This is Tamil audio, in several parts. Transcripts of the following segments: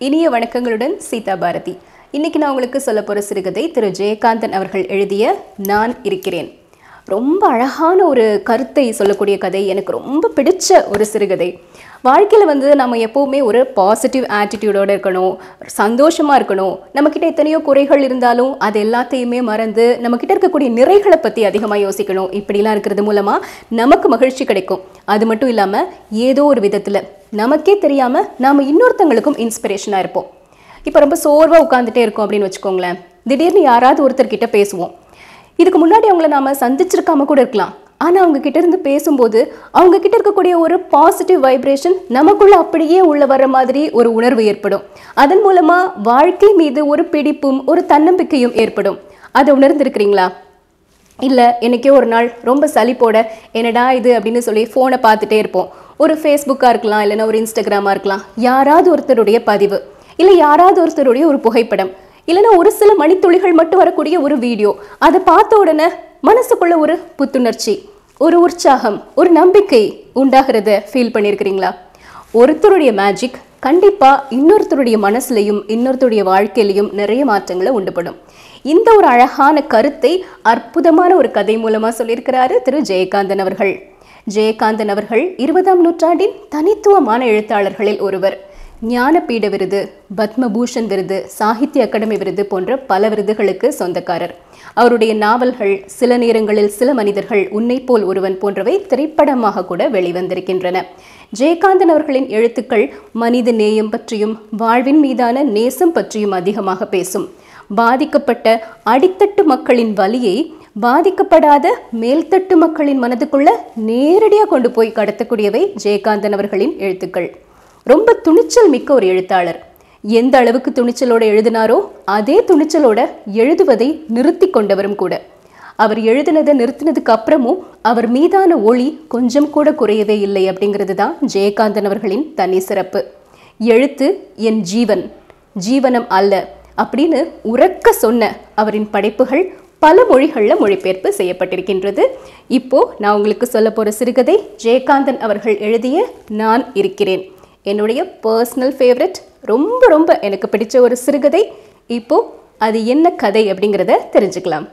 இனிய வணக்கங்களுடன் சீதா பாரதி இன்னைக்கு நான் உங்களுக்கு சொல்ல போகிற சிறுகதை திரு ஜெயகாந்தன் அவர்கள் எழுதிய நான் இருக்கிறேன் ரொம்ப அழகான ஒரு கருத்தை சொல்லக்கூடிய கதை எனக்கு ரொம்ப பிடிச்ச ஒரு சிறுகதை வாழ்க்கையில் வந்து நம்ம எப்போவுமே ஒரு பாசிட்டிவ் ஆட்டிடியூடோடு இருக்கணும் சந்தோஷமாக இருக்கணும் நம்மக்கிட்ட எத்தனையோ குறைகள் இருந்தாலும் அது எல்லாத்தையுமே மறந்து நம்மக்கிட்ட இருக்கக்கூடிய நிறைகளை பற்றி அதிகமாக யோசிக்கணும் இப்படிலாம் இருக்கிறது மூலமாக நமக்கு மகிழ்ச்சி கிடைக்கும் அது மட்டும் இல்லாமல் ஏதோ ஒரு விதத்தில் நமக்கே தெரியாமல் நாம் இன்னொருத்தங்களுக்கும் இன்ஸ்பிரேஷனாக இருப்போம் இப்போ ரொம்ப சோர்வாக உட்காந்துட்டே இருக்கோம் அப்படின்னு வச்சுக்கோங்களேன் திடீர்னு யாராவது ஒருத்தர்கிட்ட பேசுவோம் இதுக்கு முன்னாடி அவங்கள நாம சந்திச்சிருக்காம கூட இருக்கலாம் ஆனால் அவங்க கிட்ட இருந்து பேசும்போது அவங்க கிட்ட இருக்கக்கூடிய ஒரு பாசிட்டிவ் வைப்ரேஷன் நமக்குள்ள அப்படியே உள்ள வர மாதிரி ஒரு உணர்வு ஏற்படும் அதன் மூலமா வாழ்க்கை மீது ஒரு பிடிப்பும் ஒரு தன்னம்பிக்கையும் ஏற்படும் அதை உணர்ந்திருக்கிறீங்களா இல்லை என்னைக்கோ ஒரு நாள் ரொம்ப சலிப்போட என்னடா இது அப்படின்னு சொல்லி ஃபோனை பார்த்துட்டே இருப்போம் ஒரு ஃபேஸ்புக்காக இருக்கலாம் இல்லைன்னா ஒரு இன்ஸ்டாகிராமாக இருக்கலாம் யாராவது ஒருத்தருடைய பதிவு இல்லை யாராவது ஒருத்தருடைய ஒரு புகைப்படம் இல்லைன்னா ஒரு சில மணித்துளிகள் மட்டும் வரக்கூடிய ஒரு வீடியோ அதை பார்த்த உடனே மனசுக்குள்ள ஒரு புத்துணர்ச்சி ஒரு உற்சாகம் ஒரு நம்பிக்கை உண்டாகிறத ஃபீல் பண்ணியிருக்கிறீங்களா ஒருத்தருடைய மேஜிக் கண்டிப்பா இன்னொருத்தருடைய மனசுலையும் இன்னொருத்தருடைய வாழ்க்கையிலையும் நிறைய மாற்றங்களை உண்டுபடும் இந்த ஒரு அழகான கருத்தை அற்புதமான ஒரு கதை மூலமா சொல்லியிருக்கிறாரு திரு ஜெயகாந்தன் அவர்கள் ஜெயகாந்தன் அவர்கள் இருபதாம் நூற்றாண்டின் தனித்துவமான எழுத்தாளர்களில் ஒருவர் ஞானபீட விருது பத்மபூஷன் விருது சாகித்ய அகாடமி விருது போன்ற பல விருதுகளுக்கு சொந்தக்காரர் அவருடைய நாவல்கள் சில நேரங்களில் சில மனிதர்கள் உன்னை போல் ஒருவன் போன்றவை திரைப்படமாக கூட வெளிவந்திருக்கின்றன ஜெயகாந்தன் அவர்களின் எழுத்துக்கள் மனித நேயம் பற்றியும் வாழ்வின் மீதான நேசம் பற்றியும் அதிகமாக பேசும் பாதிக்கப்பட்ட அடித்தட்டு மக்களின் வலியை பாதிக்கப்படாத மேல்தட்டு மக்களின் மனதுக்குள்ள நேரடியாக கொண்டு போய் கடத்தக்கூடியவை ஜெயகாந்தன் அவர்களின் எழுத்துக்கள் ரொம்ப துணிச்சல் மிக்க ஒரு எழுத்தாளர் எந்த அளவுக்கு துணிச்சலோட எழுதினாரோ அதே துணிச்சலோட எழுதுவதை நிறுத்தி கொண்டவரும் கூட அவர் எழுதினதை நிறுத்தினதுக்கு அப்புறமும் அவர் மீதான ஒளி கொஞ்சம் கூட குறையவே இல்லை அப்படிங்கிறது தான் ஜெயகாந்தன் அவர்களின் தனி சிறப்பு எழுத்து என் ஜீவன் ஜீவனம் அல்ல அப்படின்னு உறக்க சொன்ன அவரின் படைப்புகள் பல மொழிகளில் மொழிபெயர்ப்பு செய்யப்பட்டிருக்கின்றது இப்போ நான் உங்களுக்கு சொல்ல போகிற சிறுகதை ஜெயகாந்தன் அவர்கள் எழுதிய நான் இருக்கிறேன் என்னுடைய பர்சனல் ஃபேவரட் ரொம்ப ரொம்ப எனக்கு பிடிச்ச ஒரு சிறுகதை இப்போ அது என்ன கதை அப்படிங்கிறத தெரிஞ்சுக்கலாம்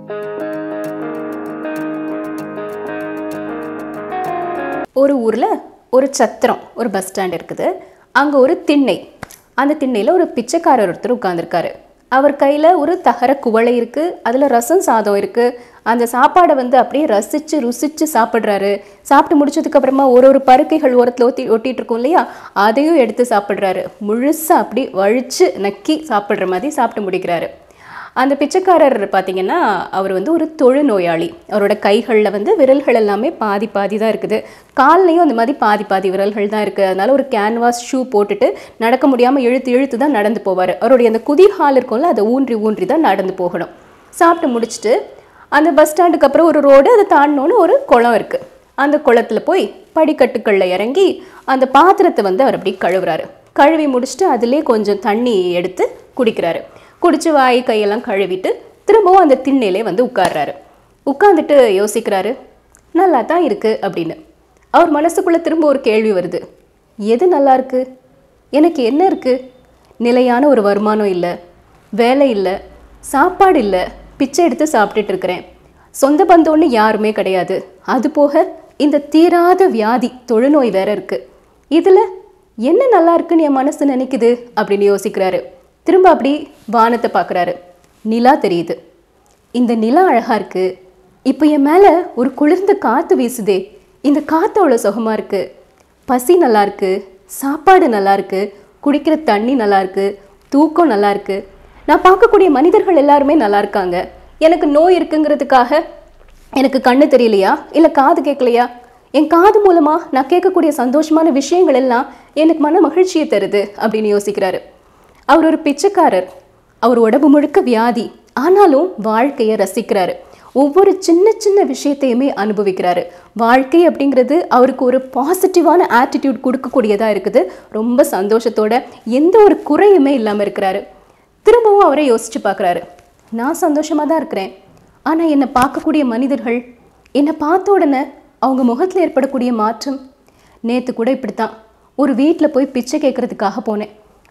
ஒரு ஊரில் ஒரு சத்திரம் ஒரு பஸ் ஸ்டாண்ட் இருக்குது அங்கே ஒரு திண்ணை அந்த திண்ணையில் ஒரு பிச்சைக்காரர் ஒருத்தர் உட்காந்துருக்காரு அவர் கையில் ஒரு தகர குவளை இருக்குது அதில் ரசம் சாதம் இருக்குது அந்த சாப்பாடை வந்து அப்படியே ரசித்து ருசித்து சாப்பிட்றாரு சாப்பிட்டு முடிச்சதுக்கப்புறமா ஒரு ஒரு பருக்கைகள் ஓரத்தில் ஒத்தி ஒட்டிகிட்டு இருக்கும் இல்லையா அதையும் எடுத்து சாப்பிட்றாரு முழுசாக அப்படி வழித்து நக்கி சாப்பிட்ற மாதிரி சாப்பிட்டு முடிக்கிறாரு அந்த பிச்சைக்காரர் பார்த்தீங்கன்னா அவர் வந்து ஒரு தொழுநோயாளி அவரோட கைகளில் வந்து விரல்கள் எல்லாமே பாதி பாதி தான் இருக்குது கால்லையும் அந்த மாதிரி பாதி பாதி விரல்கள் தான் இருக்குது அதனால ஒரு கேன்வாஸ் ஷூ போட்டுட்டு நடக்க முடியாமல் இழுத்து இழுத்து தான் நடந்து போவார் அவருடைய அந்த குதி ஹால் இருக்கும்ல அதை ஊன்றி ஊன்றி தான் நடந்து போகணும் சாப்பிட்டு முடிச்சுட்டு அந்த பஸ் ஸ்டாண்டுக்கு அப்புறம் ஒரு ரோடு அதை தாண்டினோன்னு ஒரு குளம் இருக்குது அந்த குளத்தில் போய் படிக்கட்டுகளில் இறங்கி அந்த பாத்திரத்தை வந்து அவர் அப்படி கழுவுறாரு கழுவி முடிச்சுட்டு அதிலே கொஞ்சம் தண்ணி எடுத்து குடிக்கிறாரு குடிச்சு வாய் கையெல்லாம் கழுவிட்டு திரும்பவும் அந்த திண்ணையிலே வந்து உட்கார்றாரு உட்காந்துட்டு யோசிக்கிறாரு நல்லா தான் இருக்கு அப்படின்னு அவர் மனசுக்குள்ள திரும்ப ஒரு கேள்வி வருது எது நல்லா இருக்கு எனக்கு என்ன இருக்கு நிலையான ஒரு வருமானம் இல்லை வேலை இல்லை சாப்பாடு இல்லை பிச்சை எடுத்து சாப்பிட்டுட்டு இருக்கிறேன் சொந்த பந்தம்னு யாருமே கிடையாது அது போக இந்த தீராத வியாதி தொழுநோய் வேற இருக்கு இதுல என்ன நல்லா இருக்குன்னு என் மனசு நினைக்குது அப்படின்னு யோசிக்கிறாரு திரும்ப அப்படி வானத்தை பார்க்குறாரு நிலா தெரியுது இந்த நிலா அழகா இருக்கு இப்போ என் மேலே ஒரு குளிர்ந்த காற்று வீசுதே இந்த காற்று அவ்வளோ சுகமாக இருக்கு பசி நல்லா இருக்கு சாப்பாடு நல்லா இருக்கு குடிக்கிற தண்ணி நல்லா இருக்கு தூக்கம் நல்லா இருக்கு நான் பார்க்கக்கூடிய மனிதர்கள் எல்லாருமே நல்லா இருக்காங்க எனக்கு நோய் இருக்குங்கிறதுக்காக எனக்கு கண்ணு தெரியலையா இல்லை காது கேட்கலையா என் காது மூலமா நான் கேட்கக்கூடிய சந்தோஷமான விஷயங்கள் எல்லாம் எனக்கு மன மகிழ்ச்சியை தருது அப்படின்னு யோசிக்கிறாரு அவர் ஒரு பிச்சைக்காரர் அவர் உடம்பு முழுக்க வியாதி ஆனாலும் வாழ்க்கையை ரசிக்கிறாரு ஒவ்வொரு சின்ன சின்ன விஷயத்தையுமே அனுபவிக்கிறாரு வாழ்க்கை அப்படிங்கிறது அவருக்கு ஒரு பாசிட்டிவான ஆட்டிடியூட் கொடுக்கக்கூடியதாக இருக்குது ரொம்ப சந்தோஷத்தோட எந்த ஒரு குறையுமே இல்லாமல் இருக்கிறாரு திரும்பவும் அவரை யோசிச்சு பார்க்குறாரு நான் சந்தோஷமாக தான் இருக்கிறேன் ஆனால் என்னை பார்க்கக்கூடிய மனிதர்கள் என்னை பார்த்த உடனே அவங்க முகத்தில் ஏற்படக்கூடிய மாற்றம் நேற்று கூட இப்படித்தான் ஒரு வீட்டில் போய் பிச்சை கேட்கறதுக்காக போனேன்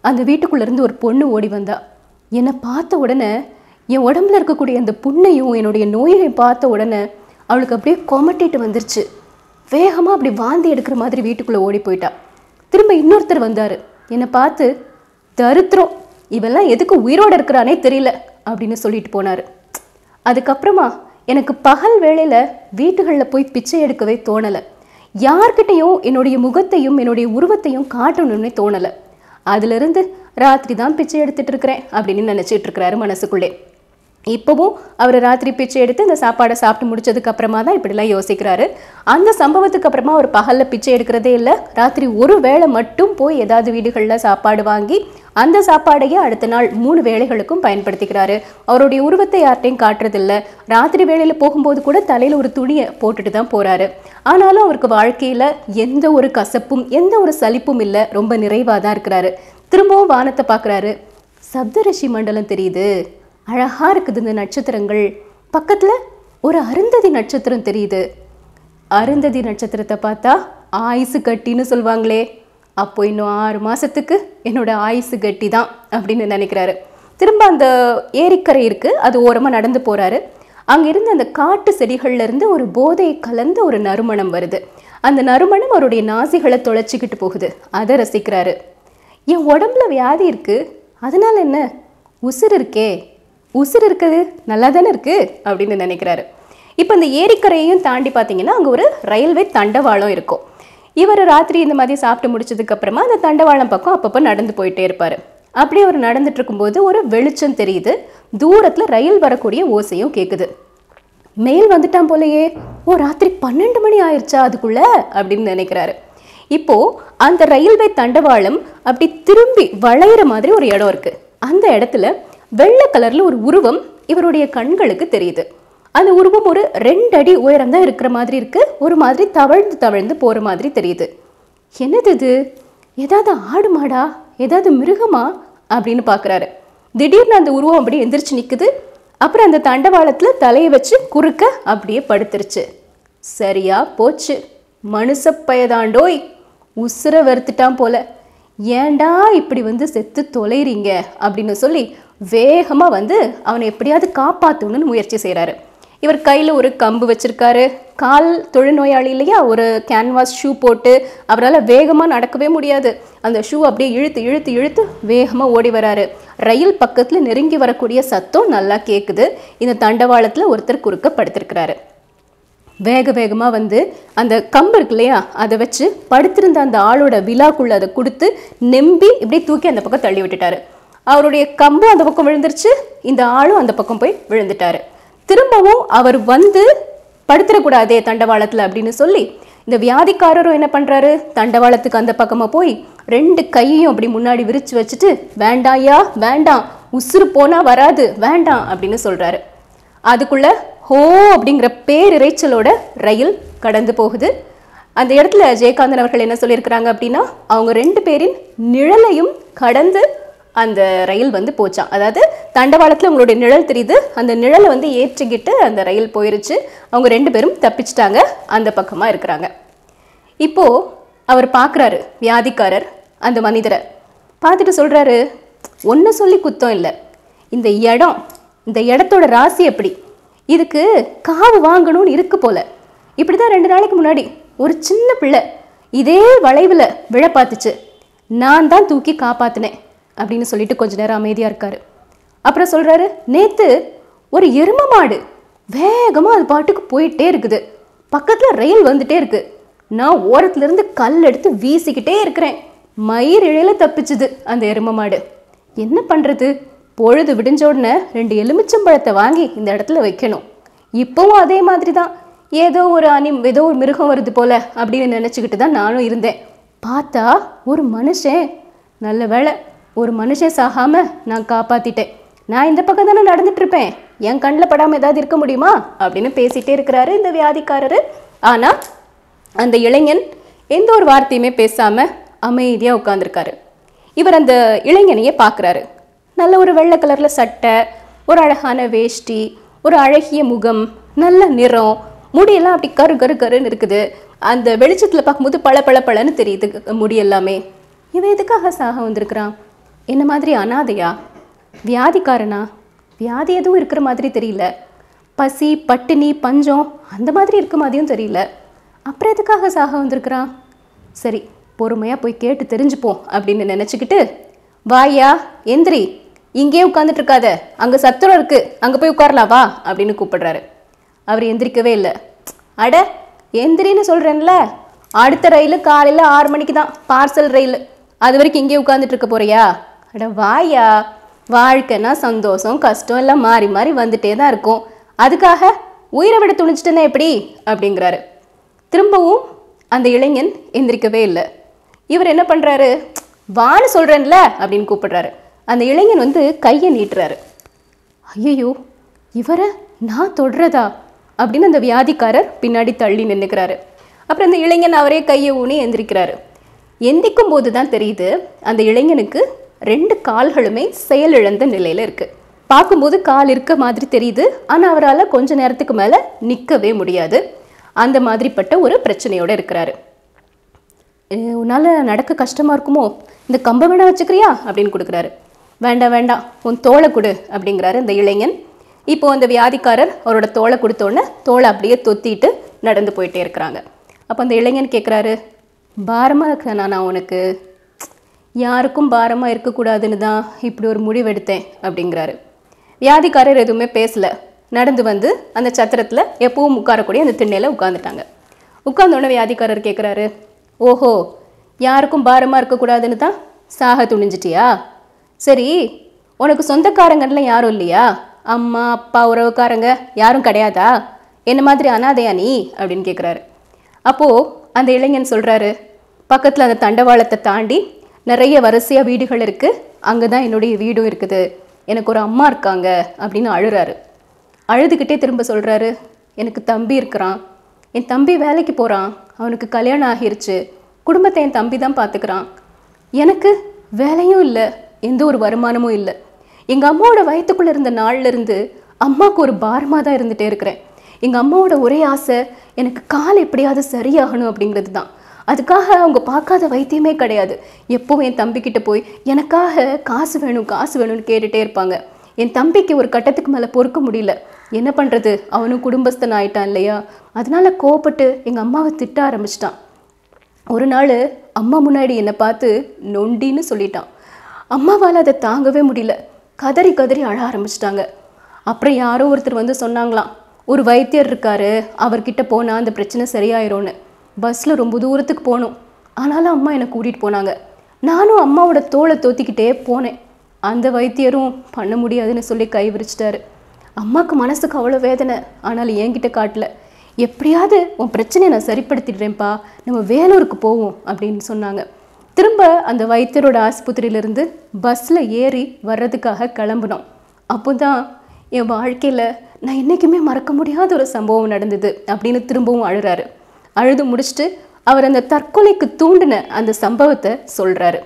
அந்த வீட்டுக்குள்ள இருந்து ஒரு பொண்ணு ஓடி வந்தா என்னை பார்த்த உடனே என் உடம்புல இருக்கக்கூடிய அந்த புண்ணையும் என்னுடைய நோயையும் பார்த்த உடனே அவளுக்கு அப்படியே கொமட்டிட்டு வந்துருச்சு வேகமாக அப்படி வாந்தி எடுக்கிற மாதிரி வீட்டுக்குள்ளே ஓடி போயிட்டா திரும்ப இன்னொருத்தர் வந்தார் என்னை பார்த்து தருத்திரம் இவெல்லாம் எதுக்கு உயிரோடு இருக்கிறானே தெரியல அப்படின்னு சொல்லிட்டு போனார் அதுக்கப்புறமா எனக்கு பகல் வேளையில் வீட்டுகளில் போய் பிச்சை எடுக்கவே தோணலை யார்கிட்டையும் என்னுடைய முகத்தையும் என்னுடைய உருவத்தையும் காட்டணும்னே தோணலை அதிலிருந்து ராத்திரி தான் பிச்சை எடுத்துட்டு இருக்கிறேன் அப்படின்னு நினச்சிட்டு இருக்கிறாரு மனசுக்குள்ளே இப்போவும் அவர் ராத்திரி பிச்சை எடுத்து இந்த சாப்பாடை சாப்பிட்டு முடிச்சதுக்கு அப்புறமா தான் இப்படிலாம் யோசிக்கிறாரு அந்த சம்பவத்துக்கு அப்புறமா அவர் பகலில் பிச்சை எடுக்கிறதே இல்லை ராத்திரி ஒரு வேளை மட்டும் போய் ஏதாவது வீடுகளில் சாப்பாடு வாங்கி அந்த சாப்பாடையே அடுத்த நாள் மூணு வேளைகளுக்கும் பயன்படுத்திக்கிறாரு அவருடைய உருவத்தை யார்ட்டையும் காட்டுறதில்ல ராத்திரி வேளையில் போகும்போது கூட தலையில் ஒரு துணியை போட்டுட்டு தான் போறாரு ஆனாலும் அவருக்கு வாழ்க்கையில் எந்த ஒரு கசப்பும் எந்த ஒரு சலிப்பும் இல்லை ரொம்ப நிறைவாக தான் இருக்கிறாரு திரும்பவும் வானத்தை பார்க்குறாரு சப்தரிஷி மண்டலம் தெரியுது அழகா இருக்குது இந்த நட்சத்திரங்கள் பக்கத்துல ஒரு அருந்ததி நட்சத்திரம் தெரியுது அருந்ததி நட்சத்திரத்தை பார்த்தா ஆயுசு கட்டின்னு சொல்லுவாங்களே அப்போ இன்னும் ஆறு மாசத்துக்கு என்னோட ஆயுசு கட்டி தான் அப்படின்னு நினைக்கிறாரு திரும்ப அந்த ஏரிக்கரை இருக்கு அது ஓரமா நடந்து போறாரு அங்க இருந்து அந்த காட்டு செடிகள்ல இருந்து ஒரு போதை கலந்த ஒரு நறுமணம் வருது அந்த நறுமணம் அவருடைய நாசிகளை தொலைச்சிக்கிட்டு போகுது அதை ரசிக்கிறாரு என் உடம்புல வியாதி இருக்கு அதனால என்ன உசுர் இருக்கே உசுர் இருக்குது நல்லா தானே இருக்கு அப்படின்னு நினைக்கிறாரு இப்போ இந்த ஏரிக்கரையையும் தாண்டி பார்த்தீங்கன்னா அங்கே ஒரு ரயில்வே தண்டவாளம் இருக்கும் இவர் ராத்திரி இந்த மாதிரி சாப்பிட்டு முடிச்சதுக்கு அப்புறமா அந்த தண்டவாளம் பக்கம் அப்பப்போ நடந்து போயிட்டே இருப்பார் அப்படியே அவர் நடந்துட்டு இருக்கும்போது ஒரு வெளிச்சம் தெரியுது தூரத்தில் ரயில் வரக்கூடிய ஓசையும் கேட்குது மெயில் வந்துட்டான் போலயே ஓ ராத்திரி பன்னெண்டு மணி ஆயிடுச்சா அதுக்குள்ள அப்படின்னு நினைக்கிறாரு இப்போ அந்த ரயில்வே தண்டவாளம் அப்படி திரும்பி வளையிற மாதிரி ஒரு இடம் இருக்கு அந்த இடத்துல வெள்ளை கலர்ல ஒரு உருவம் இவருடைய கண்களுக்கு தெரியுது அந்த உருவம் ஒரு ரெண்டு அடி உயரம் தான் இருக்கிற மாதிரி இருக்கு ஒரு மாதிரி தவழ்ந்து தவழ்ந்து போற மாதிரி தெரியுது என்னது இது ஏதாவது ஆடு மாடா ஏதாவது மிருகமா அப்படின்னு பார்க்குறாரு திடீர்னு அந்த உருவம் அப்படியே எந்திரிச்சு நிக்குது அப்புறம் அந்த தண்டவாளத்துல தலையை வச்சு குறுக்க அப்படியே படுத்துருச்சு சரியா போச்சு மனுஷ பயதாண்டோய் உசுர வெறுத்துட்டான் போல ஏன்டா இப்படி வந்து செத்து தொலைறீங்க அப்படின்னு சொல்லி வேகமா வந்து அவனை எப்படியாவது காப்பாற்றணும்னு முயற்சி செய்றாரு இவர் கையில் ஒரு கம்பு வச்சிருக்காரு கால் தொழுநோயாளி இல்லையா ஒரு கேன்வாஸ் ஷூ போட்டு அவரால் வேகமாக நடக்கவே முடியாது அந்த ஷூ அப்படியே இழுத்து இழுத்து இழுத்து வேகமாக ஓடி வராரு ரயில் பக்கத்தில் நெருங்கி வரக்கூடிய சத்தம் நல்லா கேட்குது இந்த தண்டவாளத்தில் ஒருத்தர் குறுக்க படுத்திருக்கிறாரு வேக வேகமாக வந்து அந்த கம்பு இருக்கு இல்லையா அதை வச்சு படுத்திருந்த அந்த ஆளோட விழாக்குள்ள அதை கொடுத்து நெம்பி இப்படி தூக்கி அந்த பக்கம் தள்ளி விட்டுட்டாரு அவருடைய கம்பு அந்த பக்கம் விழுந்துருச்சு இந்த ஆளும் அந்த பக்கம் போய் விழுந்துட்டாரு திரும்பவும் அவர் வந்து படுத்துடக்கூடாதே தண்டவாளத்தில் அப்படின்னு சொல்லி இந்த வியாதிக்காரரும் என்ன பண்ணுறாரு தண்டவாளத்துக்கு அந்த பக்கமாக போய் ரெண்டு கையையும் அப்படி முன்னாடி விரிச்சு வச்சுட்டு வேண்டாயா வேண்டாம் உசுறு போனால் வராது வேண்டாம் அப்படின்னு சொல்கிறாரு அதுக்குள்ள ஹோ அப்படிங்கிற பேரிரைச்சலோட ரயில் கடந்து போகுது அந்த இடத்துல ஜெயகாந்தன் அவர்கள் என்ன சொல்லியிருக்கிறாங்க அப்படின்னா அவங்க ரெண்டு பேரின் நிழலையும் கடந்து அந்த ரயில் வந்து போச்சாம் அதாவது தண்டவாளத்தில் உங்களுடைய நிழல் தெரியுது அந்த நிழலை வந்து ஏற்றிக்கிட்டு அந்த ரயில் போயிருச்சு அவங்க ரெண்டு பேரும் தப்பிச்சிட்டாங்க அந்த பக்கமாக இருக்கிறாங்க இப்போ அவர் பார்க்குறாரு வியாதிக்காரர் அந்த மனிதரை பார்த்துட்டு சொல்கிறாரு ஒன்று சொல்லி குத்தம் இல்லை இந்த இடம் இந்த இடத்தோட ராசி எப்படி இதுக்கு காவு வாங்கணும்னு இருக்கு போல இப்படி தான் ரெண்டு நாளைக்கு முன்னாடி ஒரு சின்ன பிள்ளை இதே வளைவில் விழ பார்த்துச்சு நான் தான் தூக்கி காப்பாத்தினேன் அப்படின்னு சொல்லிட்டு கொஞ்ச நேரம் அமைதியாக இருக்காரு அப்புறம் சொல்கிறாரு நேத்து ஒரு எரும மாடு வேகமாக அது பாட்டுக்கு போயிட்டே இருக்குது பக்கத்தில் ரயில் வந்துட்டே இருக்கு நான் ஓரத்துல இருந்து கல் எடுத்து வீசிக்கிட்டே இருக்கிறேன் மயிர் இழையில தப்பிச்சுது அந்த எரும மாடு என்ன பண்ணுறது பொழுது விடிஞ்ச உடனே ரெண்டு எலுமிச்சம்பழத்தை வாங்கி இந்த இடத்துல வைக்கணும் இப்போவும் அதே மாதிரி தான் ஏதோ ஒரு அனி ஏதோ ஒரு மிருகம் வருது போல அப்படின்னு நினச்சிக்கிட்டு தான் நானும் இருந்தேன் பார்த்தா ஒரு மனுஷன் நல்ல வேளை ஒரு மனுஷன் சாகாம நான் காப்பாத்திட்டேன் நான் இந்த பக்கம் தானே நடந்துட்டு இருப்பேன் என் கண்ணில் படாமல் ஏதாவது இருக்க முடியுமா அப்படின்னு பேசிட்டே இருக்கிறாரு இந்த வியாதிக்காரரு ஆனால் அந்த இளைஞன் எந்த ஒரு வார்த்தையுமே பேசாம அமைதியாக உட்காந்துருக்காரு இவர் அந்த இளைஞனையே பார்க்குறாரு நல்ல ஒரு வெள்ளை கலர்ல சட்டை ஒரு அழகான வேஷ்டி ஒரு அழகிய முகம் நல்ல நிறம் முடியெல்லாம் அப்படி கரு கரு கருன்னு இருக்குது அந்த வெளிச்சத்தில் பார்க்கும்போது பள பள பளன்னு தெரியுது முடி எல்லாமே இவன் எதுக்காக சாக வந்திருக்கிறான் என்ன மாதிரி அனாதையா வியாதிக்காரனா வியாதி எதுவும் இருக்கிற மாதிரி தெரியல பசி பட்டினி பஞ்சம் அந்த மாதிரி இருக்க மாதிரியும் தெரியல அப்புறம் எதுக்காக சாக வந்திருக்கிறான் சரி பொறுமையாக போய் கேட்டு தெரிஞ்சுப்போம் அப்படின்னு நினச்சிக்கிட்டு வாயா எந்திரி இங்கேயே உட்காந்துட்டு இருக்காத அங்கே சத்திரம் இருக்கு அங்கே போய் உட்காரலாம் வா அப்படின்னு கூப்பிடுறாரு அவர் எந்திரிக்கவே இல்லை அட எந்திரின்னு சொல்கிறேன்ல அடுத்த ரயில் காலையில் ஆறு மணிக்கு தான் பார்சல் ரயில் அது வரைக்கும் இங்கே உட்காந்துட்டு இருக்க போறியா அட வாயா வாழ்க்கைன்னா சந்தோஷம் கஷ்டம் எல்லாம் மாறி மாறி வந்துட்டே தான் இருக்கும் அதுக்காக உயிரை விட துணிச்சிட்டேன்னா எப்படி அப்படிங்கிறாரு திரும்பவும் அந்த இளைஞன் எந்திரிக்கவே இல்லை இவர் என்ன பண்ணுறாரு வான்னு சொல்கிறேன்ல அப்படின்னு கூப்பிடுறாரு அந்த இளைஞன் வந்து கையை நீட்டுறாரு ஐயோ இவரை நான் தொடுறதா அப்படின்னு அந்த வியாதிக்காரர் பின்னாடி தள்ளி நின்றுக்கிறாரு அப்புறம் அந்த இளைஞன் அவரே கையை ஊனி எந்திரிக்கிறாரு எந்திக்கும் போது தான் தெரியுது அந்த இளைஞனுக்கு ரெண்டு கால்களுமே செயலிழந்த நிலையில் இருக்கு பார்க்கும்போது கால் இருக்க மாதிரி தெரியுது ஆனால் அவரால் கொஞ்ச நேரத்துக்கு மேலே நிற்கவே முடியாது அந்த மாதிரிப்பட்ட ஒரு பிரச்சனையோட இருக்கிறாரு "அஹ், உன்னால நடக்க கஷ்டமா இருக்குமோ இந்த கம்பை வேணா வச்சுக்கிறியா அப்படின்னு கொடுக்குறாரு வேண்டாம் வேண்டாம் உன் தோலை கொடு அப்படிங்கிறாரு இந்த இளைஞன் இப்போ அந்த வியாதிக்காரர் அவரோட தோலை கொடுத்தோன்னே தோலை அப்படியே தொத்திட்டு நடந்து போயிட்டே இருக்கிறாங்க அப்போ அந்த இளைஞன் கேட்குறாரு பாரமாக இருக்கிறேனா நான் உனக்கு யாருக்கும் பாரமாக இருக்கக்கூடாதுன்னு தான் இப்படி ஒரு முடிவெடுத்தேன் அப்படிங்கிறாரு வியாதிக்காரர் எதுவுமே பேசல நடந்து வந்து அந்த சத்திரத்தில் எப்பவும் உட்காரக்கூடிய அந்த திண்ணையில் உட்காந்துட்டாங்க உட்கார்ந்தோடனே வியாதிக்காரர் கேட்குறாரு ஓஹோ யாருக்கும் பாரமாக இருக்கக்கூடாதுன்னு தான் சாக துணிஞ்சிட்டியா சரி உனக்கு சொந்தக்காரங்கலாம் யாரும் இல்லையா அம்மா அப்பா உறவுக்காரங்க யாரும் கிடையாதா என்ன மாதிரி அனாதையா நீ அப்படின்னு கேட்குறாரு அப்போது அந்த இளைஞன் சொல்கிறாரு பக்கத்தில் அந்த தண்டவாளத்தை தாண்டி நிறைய வரிசையாக வீடுகள் இருக்குது அங்கே தான் என்னுடைய வீடும் இருக்குது எனக்கு ஒரு அம்மா இருக்காங்க அப்படின்னு அழுறாரு அழுதுகிட்டே திரும்ப சொல்கிறாரு எனக்கு தம்பி இருக்கிறான் என் தம்பி வேலைக்கு போகிறான் அவனுக்கு கல்யாணம் ஆகிருச்சு குடும்பத்தை என் தம்பி தான் பார்த்துக்கிறான் எனக்கு வேலையும் இல்லை எந்த ஒரு வருமானமும் இல்லை எங்கள் அம்மாவோட வயிற்றுக்குள்ளே இருந்த நாள்ல இருந்து அம்மாவுக்கு ஒரு பாரமாக தான் இருந்துகிட்டே இருக்கிறேன் எங்கள் அம்மாவோட ஒரே ஆசை எனக்கு கால் எப்படியாவது சரியாகணும் அப்படிங்கிறது தான் அதுக்காக அவங்க பார்க்காத வைத்தியமே கிடையாது எப்பவும் என் தம்பிக்கிட்ட போய் எனக்காக காசு வேணும் காசு வேணும்னு கேட்டுகிட்டே இருப்பாங்க என் தம்பிக்கு ஒரு கட்டத்துக்கு மேலே பொறுக்க முடியல என்ன பண்ணுறது அவனும் குடும்பஸ்தன் ஆயிட்டான் இல்லையா அதனால கோவப்பட்டு எங்கள் அம்மாவை திட்ட ஆரம்பிச்சிட்டான் ஒரு நாள் அம்மா முன்னாடி என்னை பார்த்து நொண்டின்னு சொல்லிட்டான் அம்மாவால் அதை தாங்கவே முடியல கதறி கதறி அழ ஆரம்பிச்சிட்டாங்க அப்புறம் யாரோ ஒருத்தர் வந்து சொன்னாங்களாம் ஒரு வைத்தியர் இருக்காரு அவர்கிட்ட போனால் அந்த பிரச்சனை சரியாயிரும்னு பஸ்ஸில் ரொம்ப தூரத்துக்கு போகணும் ஆனாலும் அம்மா என்னை கூட்டிகிட்டு போனாங்க நானும் அம்மாவோட தோலை தோத்திக்கிட்டே போனேன் அந்த வைத்தியரும் பண்ண முடியாதுன்னு சொல்லி கை விரிச்சிட்டாரு அம்மாவுக்கு மனசுக்கு அவ்வளோ வேதனை ஆனால் என்கிட்ட காட்டல எப்படியாவது உன் பிரச்சனையை நான் சரிப்படுத்திடுறேன்ப்பா நம்ம வேலூருக்கு போவோம் அப்படின்னு சொன்னாங்க திரும்ப அந்த வைத்தியரோட ஆஸ்பத்திரியிலேருந்து பஸ்ஸில் ஏறி வர்றதுக்காக கிளம்புனோம் அப்போ தான் என் வாழ்க்கையில் நான் என்றைக்குமே மறக்க முடியாத ஒரு சம்பவம் நடந்தது அப்படின்னு திரும்பவும் அழுறாரு அழுது முடிச்சுட்டு அவர் அந்த தற்கொலைக்கு தூண்டின அந்த சம்பவத்தை சொல்கிறாரு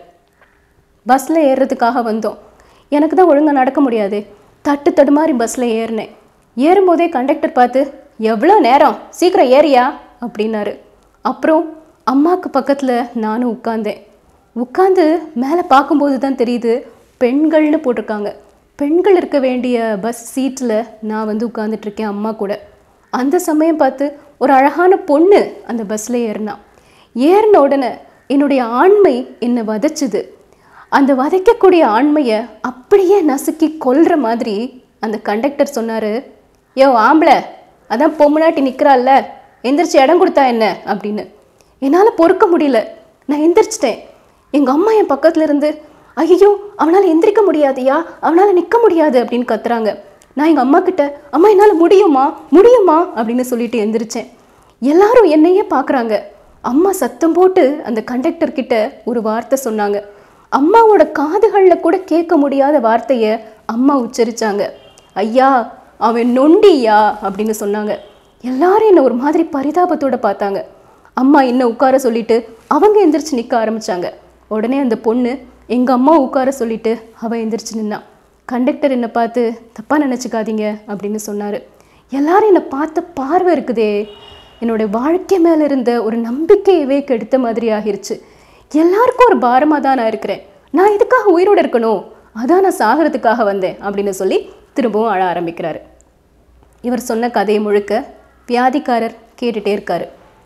பஸ்ஸில் ஏறுறதுக்காக வந்தோம் எனக்கு தான் ஒழுங்காக நடக்க முடியாது தட்டு தடுமாறி பஸ்ஸில் ஏறினேன் ஏறும்போதே கண்டக்டர் பார்த்து எவ்வளோ நேரம் சீக்கிரம் ஏறியா அப்படின்னாரு அப்புறம் அம்மாவுக்கு பக்கத்தில் நானும் உட்கார்ந்தேன் உட்காந்து மேலே பார்க்கும்போது தான் தெரியுது பெண்கள்னு போட்டிருக்காங்க பெண்கள் இருக்க வேண்டிய பஸ் சீட்டில் நான் வந்து உட்காந்துட்ருக்கேன் அம்மா கூட அந்த சமயம் பார்த்து ஒரு அழகான பொண்ணு அந்த பஸ்ஸில் ஏறினா ஏறின உடனே என்னுடைய ஆண்மை என்னை வதைச்சுது அந்த வதைக்கக்கூடிய ஆண்மையை அப்படியே நசுக்கி கொல்ற மாதிரி அந்த கண்டக்டர் சொன்னார் யோ ஆம்பளை அதான் பொம்முனாட்டி நிற்கிறாள்ல எந்திரிச்சு இடம் கொடுத்தா என்ன அப்படின்னு என்னால் பொறுக்க முடியல நான் எந்திரிச்சிட்டேன் எங்கள் அம்மா என் பக்கத்துல இருந்து ஐயோ அவனால் எந்திரிக்க முடியாதுயா அவனால் நிற்க முடியாது அப்படின்னு கத்துறாங்க நான் எங்கள் அம்மா கிட்ட அம்மா என்னால் முடியுமா முடியுமா அப்படின்னு சொல்லிட்டு எந்திரிச்சேன் எல்லாரும் என்னையே பார்க்குறாங்க அம்மா சத்தம் போட்டு அந்த கண்டக்டர் கிட்ட ஒரு வார்த்தை சொன்னாங்க அம்மாவோட காதுகளில் கூட கேட்க முடியாத வார்த்தையை அம்மா உச்சரிச்சாங்க ஐயா அவன் நொண்டியா அப்படின்னு சொன்னாங்க எல்லாரும் என்னை ஒரு மாதிரி பரிதாபத்தோட பார்த்தாங்க அம்மா என்ன உட்கார சொல்லிட்டு அவங்க எந்திரிச்சு நிற்க ஆரம்பிச்சாங்க உடனே அந்த பொண்ணு எங்கள் அம்மா உட்கார சொல்லிட்டு அவள் எந்திரிச்சு நின்னான் கண்டக்டர் என்னை பார்த்து தப்பாக நினச்சிக்காதீங்க அப்படின்னு சொன்னார் எல்லாரும் என்னை பார்த்த பார்வை இருக்குதே என்னோட வாழ்க்கை மேலே இருந்த ஒரு நம்பிக்கையவே கெடுத்த மாதிரி ஆகிருச்சு எல்லாருக்கும் ஒரு பாரமாக தான் நான் இருக்கிறேன் நான் இதுக்காக உயிரோடு இருக்கணும் அதான் நான் சாகிறதுக்காக வந்தேன் அப்படின்னு சொல்லி திரும்பவும் அழ ஆரம்பிக்கிறாரு இவர் சொன்ன கதையை முழுக்க வியாதிக்காரர் கேட்டுட்டே இருக்காரு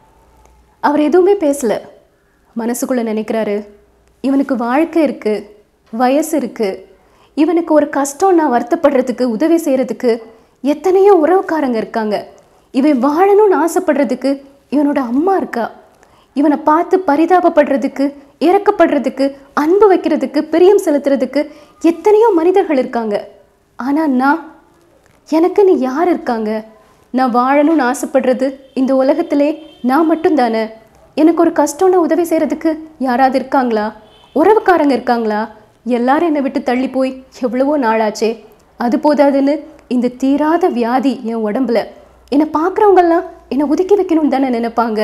அவர் எதுவுமே பேசல மனசுக்குள்ள நினைக்கிறாரு இவனுக்கு வாழ்க்கை இருக்கு வயசு இருக்கு இவனுக்கு ஒரு கஷ்டம் நான் வருத்தப்படுறதுக்கு உதவி செய்யறதுக்கு எத்தனையோ உறவுக்காரங்க இருக்காங்க இவன் வாழணும்னு ஆசைப்படுறதுக்கு இவனோட அம்மா இருக்கா இவனை பார்த்து பரிதாபப்படுறதுக்கு இறக்கப்படுறதுக்கு அன்பு வைக்கிறதுக்கு பிரியம் செலுத்துறதுக்கு எத்தனையோ மனிதர்கள் இருக்காங்க ஆனா நான் எனக்குன்னு யார் இருக்காங்க நான் வாழணும்னு ஆசைப்படுறது இந்த உலகத்திலே நான் மட்டும்தானே எனக்கு ஒரு கஷ்டம்னா உதவி செய்கிறதுக்கு யாராவது இருக்காங்களா உறவுக்காரங்க இருக்காங்களா எல்லாரும் என்னை விட்டு தள்ளி போய் எவ்வளவோ நாளாச்சே அது போதாதுன்னு இந்த தீராத வியாதி என் உடம்புல என்னை பார்க்குறவங்கெல்லாம் என்னை ஒதுக்கி வைக்கணும்னு தானே நினைப்பாங்க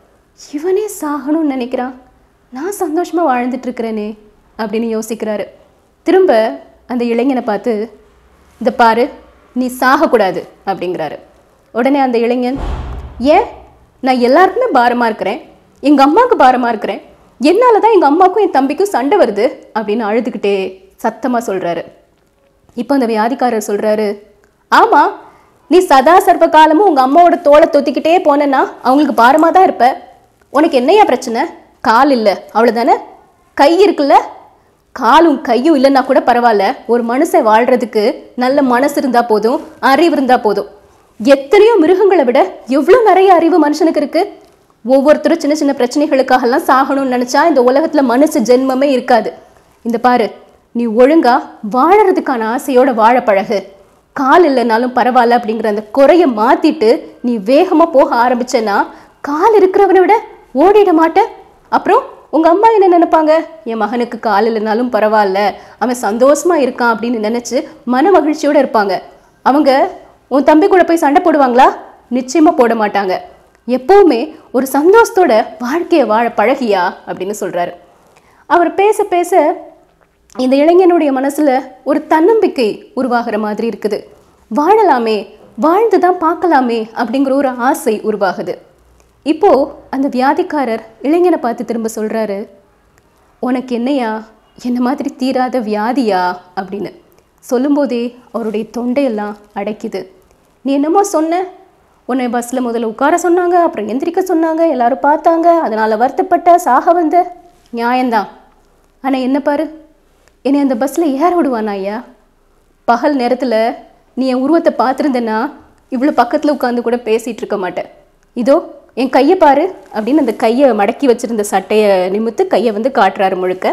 இவனே சாகணும்னு நினைக்கிறான் நான் சந்தோஷமாக வாழ்ந்துட்டு இருக்கிறேனே அப்படின்னு யோசிக்கிறாரு திரும்ப அந்த இளைஞனை பார்த்து இந்த பாரு நீ சாகக்கூடாது அப்படிங்கிறாரு உடனே அந்த இளைஞன் ஏன் நான் எல்லாருக்குமே பாரமாக இருக்கிறேன் எங்கள் அம்மாவுக்கு பாரமாக இருக்கிறேன் என்னால் தான் எங்கள் அம்மாவுக்கும் என் தம்பிக்கும் சண்டை வருது அப்படின்னு அழுதுகிட்டே சத்தமாக சொல்கிறாரு இப்போ அந்த வியாதிக்காரர் சொல்கிறாரு ஆமாம் நீ சதா சர்வ காலமும் உங்கள் அம்மாவோட தோலை தொத்திக்கிட்டே போனேன்னா அவங்களுக்கு பாரமாக தான் இருப்ப உனக்கு என்னையா பிரச்சனை கால் இல்லை அவ்வளோதானே கை இருக்குல்ல காலும் கையும் இல்லைன்னா கூட பரவாயில்ல ஒரு மனுஷன் வாழ்றதுக்கு நல்ல மனசு இருந்தால் போதும் அறிவு இருந்தால் போதும் எத்தனையோ மிருகங்களை விட எவ்வளோ நிறைய அறிவு மனுஷனுக்கு இருக்கு ஒவ்வொருத்தரும் சின்ன சின்ன பிரச்சனைகளுக்காகலாம் சாகணும்னு நினச்சா இந்த உலகத்தில் மனுஷ ஜென்மமே இருக்காது இந்த பாரு நீ ஒழுங்கா வாழறதுக்கான ஆசையோட வாழ பழகு கால் இல்லைனாலும் பரவாயில்ல அப்படிங்கிற அந்த குறைய மாத்திட்டு நீ வேகமா போக ஆரம்பிச்சேன்னா கால் இருக்கிறவனை விட ஓடிட மாட்ட அப்புறம் உங்க அம்மா என்ன நினைப்பாங்க என் மகனுக்கு கால் இல்லைனாலும் பரவாயில்ல அவன் சந்தோஷமா இருக்கான் அப்படின்னு நினைச்சு மன மகிழ்ச்சியோட இருப்பாங்க அவங்க உன் தம்பி கூட போய் சண்டை போடுவாங்களா நிச்சயமா போட மாட்டாங்க எப்பவுமே ஒரு சந்தோஷத்தோட வாழ்க்கையை வாழ பழகியா அப்படின்னு சொல்றாரு அவர் பேச பேச இந்த இளைஞனுடைய மனசுல ஒரு தன்னம்பிக்கை உருவாகிற மாதிரி இருக்குது வாழலாமே வாழ்ந்து தான் பார்க்கலாமே அப்படிங்கிற ஒரு ஆசை உருவாகுது இப்போ அந்த வியாதிக்காரர் இளைஞனை பார்த்து திரும்ப சொல்றாரு உனக்கு என்னையா என்ன மாதிரி தீராத வியாதியா அப்படின்னு சொல்லும்போதே அவருடைய தொண்டையெல்லாம் அடைக்குது நீ என்னமோ சொன்ன உன்னை பஸ்ஸில் முதல்ல உட்கார சொன்னாங்க அப்புறம் எந்திரிக்க சொன்னாங்க எல்லாரும் பார்த்தாங்க அதனால் வருத்தப்பட்ட சாக வந்த நியாயம்தான் ஆனால் என்ன பாரு என்னை அந்த பஸ்ஸில் ஏற விடுவானா ஐயா பகல் நேரத்தில் நீ என் உருவத்தை பார்த்துருந்தேன்னா இவ்வளோ பக்கத்தில் உட்காந்து கூட பேசிகிட்டு இருக்க மாட்டேன் இதோ என் கையை பாரு அப்படின்னு அந்த கையை மடக்கி வச்சிருந்த சட்டையை நிமித்து கையை வந்து காட்டுறாரு முழுக்க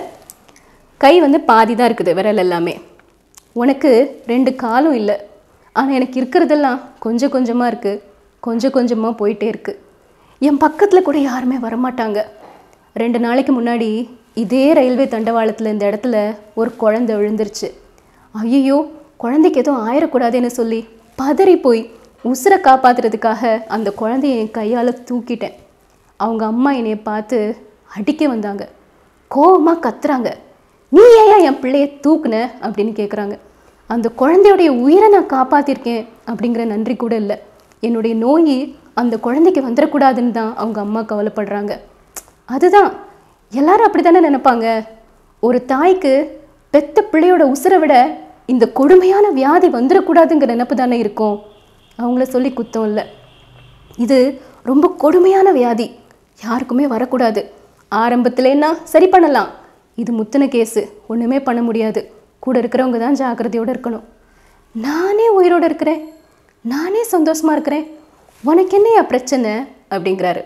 கை வந்து பாதி தான் இருக்குது விரல் எல்லாமே உனக்கு ரெண்டு காலும் இல்லை ஆனால் எனக்கு இருக்கிறதெல்லாம் கொஞ்சம் கொஞ்சமாக இருக்குது கொஞ்சம் கொஞ்சமாக போயிட்டே இருக்கு என் பக்கத்தில் கூட யாருமே வரமாட்டாங்க ரெண்டு நாளைக்கு முன்னாடி இதே ரயில்வே தண்டவாளத்தில் இந்த இடத்துல ஒரு குழந்தை விழுந்துருச்சு ஐயோ குழந்தைக்கு எதுவும் ஆயிடக்கூடாதுன்னு சொல்லி பதறி போய் உசுரை காப்பாத்துறதுக்காக அந்த குழந்தைய என் கையால் தூக்கிட்டேன் அவங்க அம்மா என்னைய பார்த்து அடிக்க வந்தாங்க கோவமாக கத்துறாங்க நீ ஏன் என் பிள்ளைய தூக்குன அப்படின்னு கேட்குறாங்க அந்த குழந்தையுடைய உயிரை நான் காப்பாற்றிருக்கேன் அப்படிங்கிற நன்றி கூட இல்லை என்னுடைய நோய் அந்த குழந்தைக்கு வந்துடக்கூடாதுன்னு தான் அவங்க அம்மா கவலைப்படுறாங்க அதுதான் எல்லாரும் அப்படி தானே நினைப்பாங்க ஒரு தாய்க்கு பெத்த பிள்ளையோட உசுரை விட இந்த கொடுமையான வியாதி வந்துடக்கூடாதுங்கிற நினப்பு தானே இருக்கும் அவங்கள சொல்லி குத்தம் இல்லை இது ரொம்ப கொடுமையான வியாதி யாருக்குமே வரக்கூடாது ஆரம்பத்துலேன்னா சரி பண்ணலாம் இது முத்தின கேஸு ஒன்றுமே பண்ண முடியாது கூட இருக்கிறவங்க தான் ஜாக்கிரதையோடு இருக்கணும் நானே உயிரோடு இருக்கிறேன் நானே சந்தோஷமா இருக்கிறேன் உனக்கு என்னையா பிரச்சனை அப்படிங்கிறாரு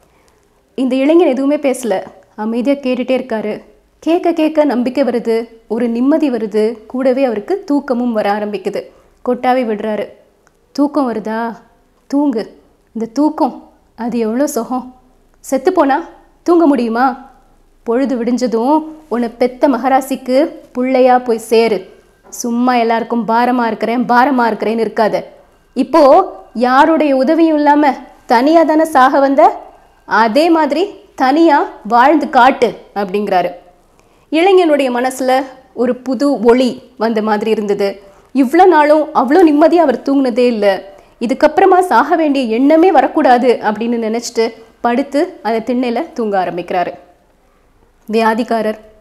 இந்த இளைஞன் எதுவுமே பேசல அமைதியாக கேட்டுட்டே இருக்காரு கேட்க கேட்க நம்பிக்கை வருது ஒரு நிம்மதி வருது கூடவே அவருக்கு தூக்கமும் வர ஆரம்பிக்குது கொட்டாவே விடுறாரு தூக்கம் வருதா தூங்கு இந்த தூக்கம் அது எவ்வளோ சுகம் செத்து போனா தூங்க முடியுமா பொழுது விடிஞ்சதும் உன்னை பெத்த மகராசிக்கு புள்ளையா போய் சேரு சும்மா எல்லாருக்கும் பாரமா இருக்கிறேன் பாரமா இருக்கிறேன்னு இருக்காத இப்போ யாருடைய உதவியும் இல்லாம தனியா தானே சாக வந்த அதே மாதிரி தனியா வாழ்ந்து காட்டு அப்படிங்கிறாரு இளைஞனுடைய மனசுல ஒரு புது ஒளி வந்த மாதிரி இருந்தது இவ்வளோ நாளும் அவ்வளோ நிம்மதியாக அவர் தூங்குனதே இல்லை இதுக்கப்புறமா சாக வேண்டிய எண்ணமே வரக்கூடாது அப்படின்னு நினச்சிட்டு படுத்து அந்த திண்ணையில் தூங்க ஆரம்பிக்கிறாரு வியாதிக்காரர்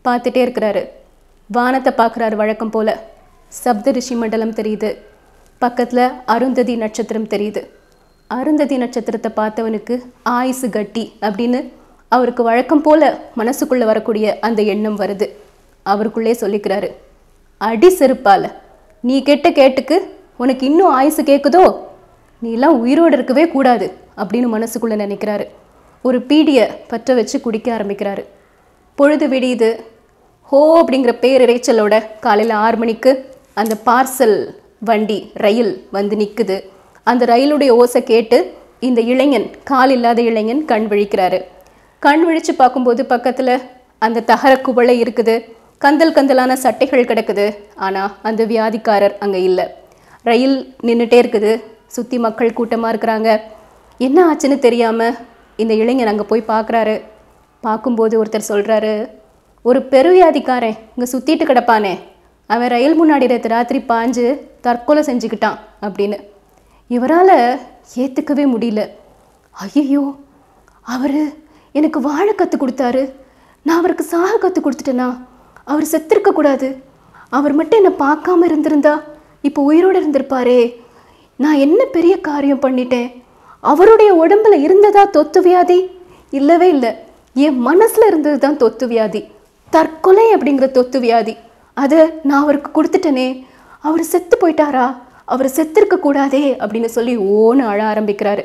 பார்த்துட்டே இருக்கிறாரு வானத்தை பார்க்குறாரு வழக்கம் போல சப்த ரிஷி மண்டலம் தெரியுது பக்கத்தில் அருந்ததி நட்சத்திரம் தெரியுது அருந்ததி நட்சத்திரத்தை பார்த்தவனுக்கு ஆயுசு கட்டி அப்படின்னு அவருக்கு வழக்கம் போல மனசுக்குள்ளே வரக்கூடிய அந்த எண்ணம் வருது அவருக்குள்ளே சொல்லிக்கிறாரு அடி செருப்பால நீ கெட்ட கேட்டுக்கு உனக்கு இன்னும் ஆயுசு கேட்குதோ நீ எல்லாம் உயிரோடு இருக்கவே கூடாது அப்படின்னு மனசுக்குள்ளே நினைக்கிறாரு ஒரு பீடியை பற்ற வச்சு குடிக்க ஆரம்பிக்கிறாரு பொழுது விடியுது ஹோ அப்படிங்கிற பேரிரைச்சலோட காலையில் ஆறு மணிக்கு அந்த பார்சல் வண்டி ரயில் வந்து நிற்குது அந்த ரயிலுடைய ஓசை கேட்டு இந்த இளைஞன் கால் இல்லாத இளைஞன் கண் விழிக்கிறாரு கண் விழிச்சு பார்க்கும்போது பக்கத்தில் அந்த தகர குவளை இருக்குது கந்தல் கந்தலான சட்டைகள் கிடக்குது ஆனால் அந்த வியாதிக்காரர் அங்கே இல்லை ரயில் நின்றுட்டே இருக்குது சுற்றி மக்கள் கூட்டமாக இருக்கிறாங்க என்ன ஆச்சுன்னு தெரியாமல் இந்த இளைஞன் அங்கே போய் பார்க்குறாரு பார்க்கும்போது ஒருத்தர் சொல்கிறாரு ஒரு பெருவியாதிக்காரன் இங்கே சுற்றிட்டு கிடப்பானே அவன் ரயில் முன்னாடி நேற்று ராத்திரி பாஞ்சு தற்கொலை செஞ்சுக்கிட்டான் அப்படின்னு இவரால் ஏற்றுக்கவே முடியல ஐயோ அவர் எனக்கு வாழ கற்றுக் கொடுத்தாரு நான் அவருக்கு சாக கற்றுக் கொடுத்துட்டேனா அவர் செத்திருக்க கூடாது அவர் மட்டும் என்னை பார்க்காம இருந்திருந்தா இப்போ உயிரோடு இருந்திருப்பாரே நான் என்ன பெரிய காரியம் பண்ணிட்டேன் அவருடைய உடம்புல இருந்ததா தொத்து வியாதி இல்லவே இல்லை என் மனசுல இருந்தது தான் தொத்து வியாதி தற்கொலை அப்படிங்கிற தொத்து வியாதி அதை நான் அவருக்கு கொடுத்துட்டேனே அவர் செத்து போயிட்டாரா அவர் செத்திருக்க கூடாதே அப்படின்னு சொல்லி ஓன்னு அழ ஆரம்பிக்கிறாரு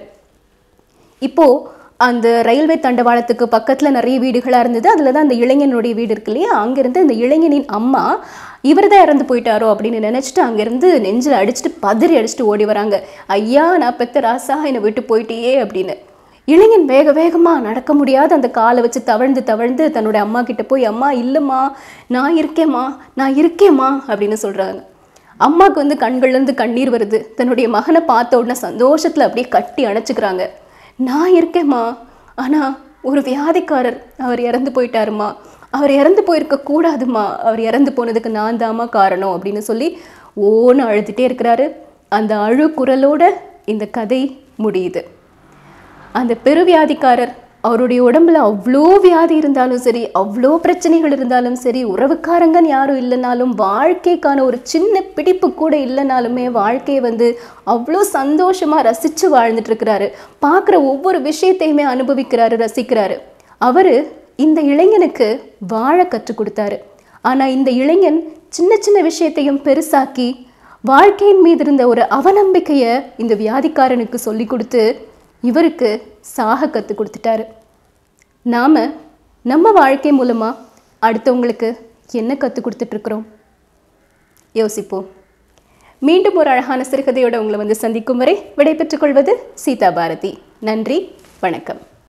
இப்போ அந்த ரயில்வே தண்டவாளத்துக்கு பக்கத்தில் நிறைய வீடுகளாக இருந்தது அதில் தான் அந்த இளைஞனுடைய வீடு இருக்கு இல்லையா அங்கேருந்து அந்த இளைஞனின் அம்மா இவர் தான் இறந்து போயிட்டாரோ அப்படின்னு நினச்சிட்டு அங்கேருந்து நெஞ்சில் அடிச்சுட்டு பதறி அடிச்சுட்டு ஓடி வராங்க ஐயா நான் பெத்த ராசா என்னை விட்டு போயிட்டியே அப்படின்னு இளைஞன் வேக வேகமாக நடக்க முடியாத அந்த காலை வச்சு தவழ்ந்து தவழ்ந்து தன்னோட அம்மா கிட்ட போய் அம்மா இல்லைம்மா நான் இருக்கேம்மா நான் இருக்கேம்மா அப்படின்னு சொல்கிறாங்க அம்மாவுக்கு வந்து கண்கள்லேருந்து கண்ணீர் வருது தன்னுடைய மகனை பார்த்த உடனே சந்தோஷத்தில் அப்படியே கட்டி அணைச்சிக்கிறாங்க நான் இருக்கேம்மா ஆனால் ஒரு வியாதிக்காரர் அவர் இறந்து போயிட்டாருமா அவர் இறந்து போயிருக்க கூடாதுமா அவர் இறந்து போனதுக்கு நான் தாம்மா காரணம் அப்படின்னு சொல்லி ஓன்னு அழுதுகிட்டே இருக்கிறாரு அந்த அழு குரலோட இந்த கதை முடியுது அந்த பெருவியாதிக்காரர் அவருடைய உடம்புல அவ்வளோ வியாதி இருந்தாலும் சரி அவ்வளோ பிரச்சனைகள் இருந்தாலும் சரி உறவுக்காரங்கன்னு யாரும் இல்லைனாலும் வாழ்க்கைக்கான ஒரு சின்ன பிடிப்பு கூட இல்லைனாலுமே வாழ்க்கையை வந்து அவ்வளோ சந்தோஷமா ரசிச்சு வாழ்ந்துட்டு இருக்கிறாரு பார்க்குற ஒவ்வொரு விஷயத்தையுமே அனுபவிக்கிறாரு ரசிக்கிறாரு அவரு இந்த இளைஞனுக்கு வாழ கற்றுக் கொடுத்தாரு ஆனா இந்த இளைஞன் சின்ன சின்ன விஷயத்தையும் பெருசாக்கி வாழ்க்கையின் மீது இருந்த ஒரு அவநம்பிக்கையை இந்த வியாதிக்காரனுக்கு சொல்லி கொடுத்து இவருக்கு சாக கற்றுக் கொடுத்துட்டாரு நாம நம்ம வாழ்க்கை மூலமா அடுத்தவங்களுக்கு என்ன கற்றுக் கொடுத்துட்ருக்குறோம் யோசிப்போம் மீண்டும் ஒரு அழகான சிறுகதையோட உங்களை வந்து சந்திக்கும் வரை விடைபெற்றுக் கொள்வது சீதா பாரதி நன்றி வணக்கம்